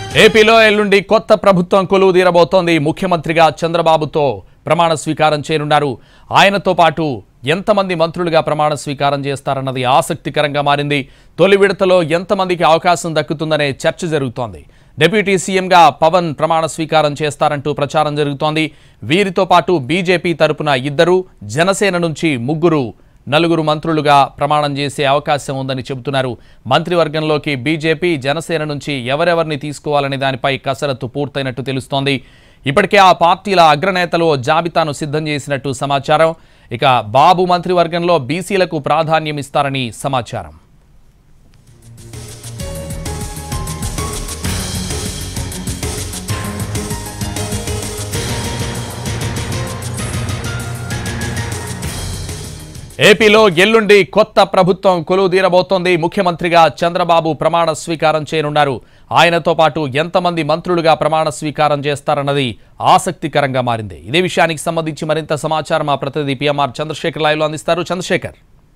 ఏపీలో ఎల్లుండి కొత్త ప్రభుత్వం కొలువు తీరబోతోంది ముఖ్యమంత్రిగా చంద్రబాబుతో ప్రమాణ స్వీకారం చేయనున్నారు ఆయనతో పాటు ఎంతమంది మంత్రులుగా ప్రమాణ స్వీకారం చేస్తారన్నది ఆసక్తికరంగా మారింది తొలి విడతలో ఎంతమందికి అవకాశం దక్కుతుందనే చర్చ జరుగుతోంది డిప్యూటీ సీఎంగా పవన్ ప్రమాణ స్వీకారం చేస్తారంటూ ప్రచారం జరుగుతోంది వీరితో పాటు బీజేపీ తరపున ఇద్దరు జనసేన నుంచి ముగ్గురు నలుగురు మంత్రులుగా ప్రమాణం చేసే అవకాశం ఉందని చెబుతున్నారు మంత్రివర్గంలోకి బీజేపీ జనసేన నుంచి ఎవరెవరిని తీసుకోవాలనే దానిపై కసరత్తు పూర్తయినట్టు తెలుస్తోంది ఇప్పటికే ఆ పార్టీల అగ్రనేతలు ఓ జాబితాను సిద్ధం చేసినట్టు సమాచారం ఇక బాబు మంత్రివర్గంలో బీసీలకు ప్రాధాన్యం ఇస్తారని సమాచారం ఏపీలో ఎల్లుండి కొత్త ప్రభుత్వం కొలువు తీరబోతోంది ముఖ్యమంత్రిగా చంద్రబాబు ప్రమాణ స్వీకారం చేయనున్నారు ఆయనతో పాటు ఎంతమంది మంత్రులుగా ప్రమాణ స్వీకారం చేస్తారన్నది ఆసక్తికరంగా మారింది ఇదే విషయానికి సంబంధించి మరింత సమాచారం మా ప్రతినిధి పిఎంఆర్ చంద్రశేఖర్ లైవ్లో అందిస్తారు చంద్రశేఖర్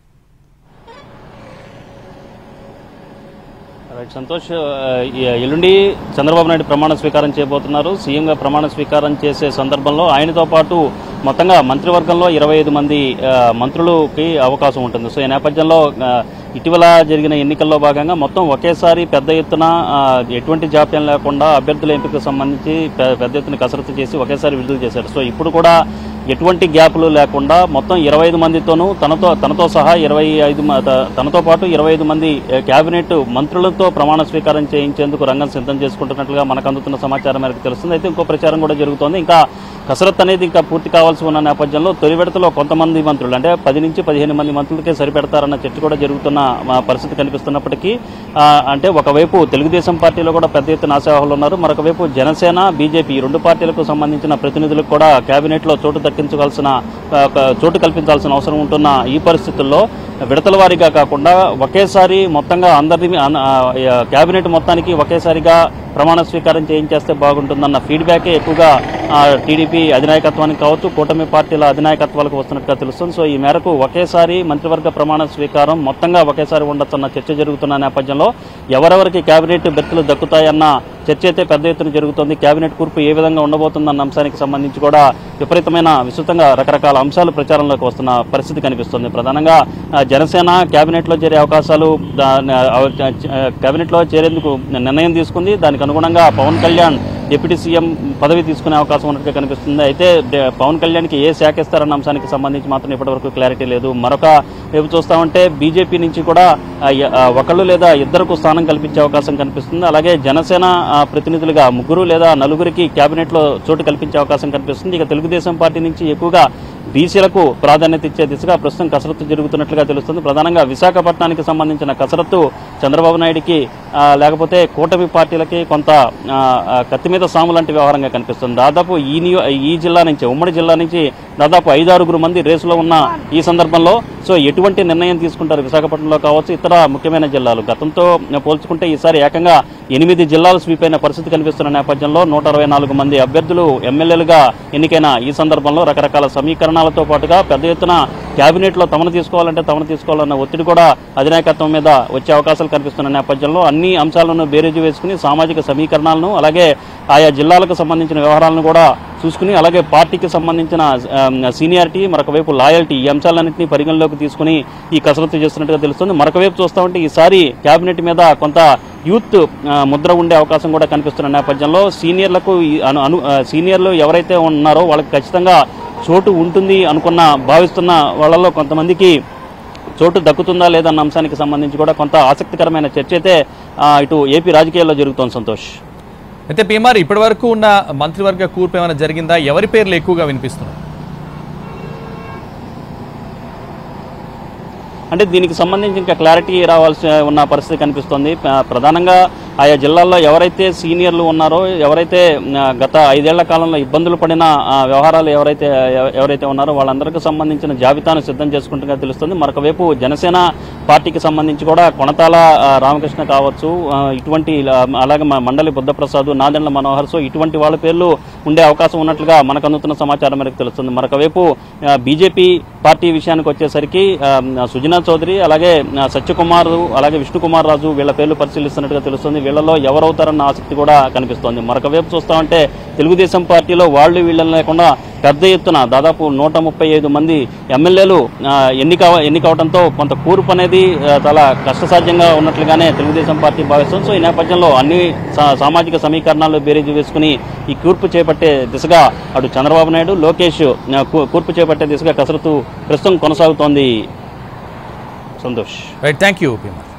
రైట్ సంతోష్ ఆ, ఈ ఎల్లుండి చంద్రబాబు నాయుడు ప్రమాణ స్వీకారం చేయబోతున్నారు సీఎంగా ప్రమాణ స్వీకారం చేసే సందర్భంలో ఆయనతో పాటు మొత్తంగా మంత్రివర్గంలో ఇరవై ఐదు మంది ఆ, మంత్రులకి అవకాశం ఉంటుంది సో ఈ నేపథ్యంలో ఆ, ఇటీవల జరిగిన ఎన్నికల్లో భాగంగా మొత్తం ఒకేసారి పెద్ద ఎత్తున ఆ, ఎటువంటి జాప్యం లేకుండా అభ్యర్థుల ఎంపికకు సంబంధించి పె- పెద్ద ఎత్తున కసరత్తు చేసి ఒకేసారి విడుదల చేశారు సో ఇప్పుడు కూడా ఎటువంటి గ్యాప్లు లేకుండా మొత్తం ఇరవై ఐదు మందితోనూ తనతో తనతో సహా ఇరవై ఐదు మ- త- తనతో పాటు ఇరవై ఐదు మంది ఏ, కేబినెట్ మంత్రులతో ప్రమాణ స్వీకారం చేయించేందుకు రంగం సిద్ధం చేసుకుంటున్నట్లుగా మనకు అందుతున్న సమాచారం మేరకు తెలుస్తుంది అయితే ఇంకో ప్రచారం కూడా జరుగుతోంది ఇంకా కసరత్ అనేది ఇంకా పూర్తి కావాల్సి ఉన్న నేపథ్యంలో తొలి విడతలో కొంతమంది మంత్రులు అంటే పది నుంచి పదిహేను మంది మంత్రులకే సరిపెడతారన్న చర్చ కూడా జరుగుతున్న ఆ, పరిస్థితి కనిపిస్తున్నప్పటికీ ఆ, అంటే ఒకవైపు తెలుగుదేశం పార్టీలో కూడా పెద్ద ఎత్తున ఆశావాహులు ఉన్నారు మరొక వైపు జనసేన బీజేపీ ఈ రెండు పార్టీలకు సంబంధించిన ప్రతినిధులకు కూడా కేబినెట్ లో చోటు దక్కించవలసిన ఆ, ఒక చోటు కల్పించాల్సిన అవసరం ఉంటున్న ఈ పరిస్థితుల్లో విడతల వారీగా కాకుండా ఒకేసారి మొత్తంగా అందరినీ అన్- ఆ, ఆ, కేబినెట్ మొత్తానికి ఒకేసారిగా ప్రమాణ స్వీకారం చేయించేస్తే బాగుంటుందన్న ఫీడ్బ్యాకే ఎక్కువగా ఆ, టీడీపీ అధినాయకత్వానికి కావచ్చు కూటమి పార్టీల అధినాయకత్వాలకు వస్తున్నట్టుగా తెలుస్తుంది సో ఈ మేరకు ఒకేసారి మంత్రివర్గ ప్రమాణ స్వీకారం మొత్తంగా ఒకేసారి ఉండొచ్చన్న చర్చ జరుగుతున్న నేపథ్యంలో ఎవరెవరికి కేబినెట్ బెర్తులు దక్కుతాయన్న చర్చ అయితే పెద్ద ఎత్తున జరుగుతోంది కేబినెట్ కూర్పు ఏ విధంగా ఉండబోతుందన్న అంశానికి సంబంధించి కూడా విపరీతమైన విస్తృతంగా రకరకాల అంశాలు ప్రచారంలోకి వస్తున్న పరిస్థితి కనిపిస్తుంది ప్రధానంగా ఆ, జనసేన కేబినెట్ లో చేరే అవకాశాలు దా- ఆ, ఆ, కేబినెట్ లో చేరేందుకు నిర్ణయం తీసుకుంది దానికి అనుగుణంగా పవన్ కళ్యాణ్ డిప్యూటీ సీఎం పదవి తీసుకునే అవకాశం ఉన్నట్టుగా కనిపిస్తుంది అయితే డే- పవన్ కళ్యాణ్కి ఏ శాఖ ఇస్తారన్న అంశానికి సంబంధించి మాత్రం ఇప్పటివరకు క్లారిటీ లేదు మరొక వైపు చూస్తామంటే బీజేపీ నుంచి కూడా ఆ, య- ఆ, ఒకళ్ళు లేదా ఇద్దరుకు స్థానం కల్పించే అవకాశం కనిపిస్తుంది అలాగే జనసేన ఆ, ప్రతినిధులుగా ముగ్గురు లేదా నలుగురికి కేబినెట్ లో చోటు కల్పించే అవకాశం కనిపిస్తుంది ఇక తెలుగుదేశం పార్టీ నుంచి ఎక్కువగా బీసీలకు ప్రాధాన్యత ఇచ్చే దిశగా ప్రస్తుతం కసరత్తు జరుగుతున్నట్లుగా తెలుస్తుంది ప్రధానంగా విశాఖపట్నానికి సంబంధించిన కసరత్తు చంద్రబాబు నాయుడికి ఆ, లేకపోతే కూటమి పార్టీలకి కొంత ఆ, ఆ, కత్తి మీద సాము లాంటి వ్యవహారంగా కనిపిస్తుంది దాదాపు ఈ నియో ఈ జిల్లా నుంచి ఉమ్మడి జిల్లా నుంచి దాదాపు ఐదారుగురు మంది రేసులో ఉన్న ఈ సందర్భంలో సో ఎటువంటి నిర్ణయం తీసుకుంటారు విశాఖపట్నంలో కావచ్చు ఇతర ముఖ్యమైన జిల్లాలు గతంతో పోల్చుకుంటే ఈసారి ఏకంగా ఎనిమిది జిల్లాలు స్వీప్ అయిన పరిస్థితి కనిపిస్తున్న నేపథ్యంలో నూట అరవై నాలుగు మంది అభ్యర్థులు ఎమ్మెల్యేలుగా ఎన్నికైన ఈ సందర్భంలో రకరకాల సమీకరణాలతో పాటుగా పెద్ద ఎత్తున కేబినెట్ లో తమను తీసుకోవాలంటే తమను తీసుకోవాలన్న ఒత్తిడి కూడా అధినాయకత్వం మీద వచ్చే అవకాశాలు కనిపిస్తున్న నేపథ్యంలో అన్ని అంశాలను బేరేజు వేసుకుని సామాజిక సమీకరణాలను అలాగే ఆయా జిల్లాలకు సంబంధించిన వ్యవహారాలను కూడా చూసుకుని అలాగే పార్టీకి సంబంధించిన ఆ, సీనియారిటీ మరొక వైపు లాయల్టీ ఈ అంశాలన్నింటినీ పరిగణలోకి తీసుకుని ఈ కసరత్తు చేస్తున్నట్టుగా తెలుస్తుంది మరొక వైపు చూస్తామంటే ఈసారి కేబినెట్ మీద కొంత యూత్ ఆ, ముద్ర ఉండే అవకాశం కూడా కనిపిస్తున్న నేపథ్యంలో సీనియర్లకు ఈ అను అను ఆ, సీనియర్లు ఎవరైతే ఉన్నారో వాళ్ళకి ఖచ్చితంగా చోటు ఉంటుంది అనుకున్న భావిస్తున్న వాళ్ళలో కొంతమందికి చోటు దక్కుతుందా లేదన్న అంశానికి సంబంధించి కూడా కొంత ఆసక్తికరమైన చర్చ అయితే ఆ, ఇటు ఏపీ రాజకీయాల్లో జరుగుతోంది సంతోష్ అయితే పిఎంఆర్ ఇప్పటి వరకు ఉన్న మంత్రివర్గ కూర్పు ఏమైనా జరిగిందా ఎవరి పేర్లు ఎక్కువగా వినిపిస్తున్నాయి అంటే దీనికి సంబంధించి ఇంకా క్లారిటీ రావాల్సి ఉన్న పరిస్థితి కనిపిస్తోంది ప్ర- ప్రధానంగా ఆయా జిల్లాల్లో ఎవరైతే సీనియర్లు ఉన్నారో ఎవరైతే ఆ, గత ఐదేళ్ల కాలంలో ఇబ్బందులు పడిన ఆ, వ్యవహారాలు ఎవరైతే ఎవ- ఎవరైతే ఉన్నారో వాళ్ళందరికీ సంబంధించిన జాబితాను సిద్ధం చేసుకుంటుగా తెలుస్తుంది మరొక వైపు జనసేన పార్టీకి సంబంధించి కూడా కొనతాల ఆ, రామకృష్ణ కావచ్చు ఆ, ఇటువంటి ఇలా, అలాగే మా మండలి బుద్ధప్రసాద్ నాదెండ్ల మనోహర్ సో ఇటువంటి వాళ్ళ పేర్లు ఉండే అవకాశం ఉన్నట్లుగా మనకు అందుతున్న సమాచారం మేరకు తెలుస్తుంది మరొక వైపు ఆ, బీజేపీ పార్టీ విషయానికి వచ్చేసరికి ఆ, సుజనా చౌదరి అలాగే ఆ, సత్యకుమార్ అలాగే విష్ణుకుమార్ రాజు వీళ్ళ పేర్లు పరిశీలిస్తున్నట్టుగా తెలుస్తుంది వీళ్ళలో ఎవరవుతారన్న ఆసక్తి కూడా కనిపిస్తోంది మరొక వైపు చూస్తా ఉంటే తెలుగుదేశం పార్టీలో వాళ్ళు వీళ్ళని లేకుండా పెద్ద ఎత్తున దాదాపు నూట ముప్పై ఐదు మంది ఎమ్మెల్యేలు ఆ, ఎన్నిక ఎన్నికవడంతో కొంత కూర్పు అనేది ఆ, చాలా కష్టసాధ్యంగా ఉన్నట్లుగానే తెలుగుదేశం పార్టీ భావిస్తుంది సో ఈ నేపథ్యంలో అన్ని సా- సామాజిక సమీకరణాలు బేరీజు వేసుకుని ఈ కూర్పు చేపట్టే దిశగా అటు చంద్రబాబు నాయుడు లోకేష్ ఆ, కూ- కూర్పు చేపట్టే దిశగా కసరత్తు ప్రస్తుతం కొనసాగుతోంది Santosh right thank you Bhima